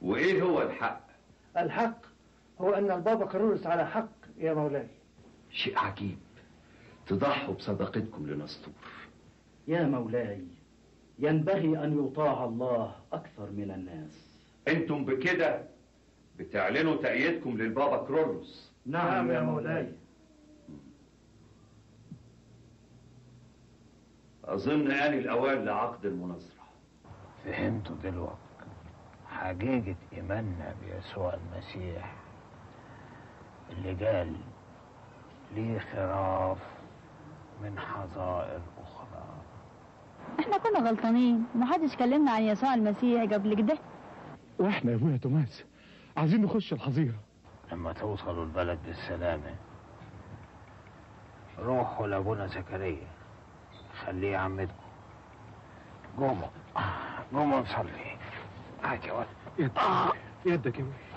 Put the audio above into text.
وايه هو الحق الحق هو أن البابا كارولوس على حق يا مولاي شيء عجيب تضحوا بصداقتكم لنسطور يا مولاي ينبغي أن يطاع الله أكثر من الناس انتم بكده بتعلنوا تأييدكم للبابا كرولوس نعم يا مولاي أظن آن الأوان لعقد المناظرة فهمتوا دلوقتي حقيقة إيماننا بيسوع المسيح اللي قال لي خراف من حظائر أخرى احنا كنا غلطانين ومحدش كلمنا عن يسوع المسيح قبل كده واحنا يا ابويا توماس عايزين نخش الحظيره لما توصلوا البلد بالسلامة روحوا لأبونا زكريا خليه يعمدكم قوموا قوموا نصلي هاك يا ولد يدك يدك يا ابويا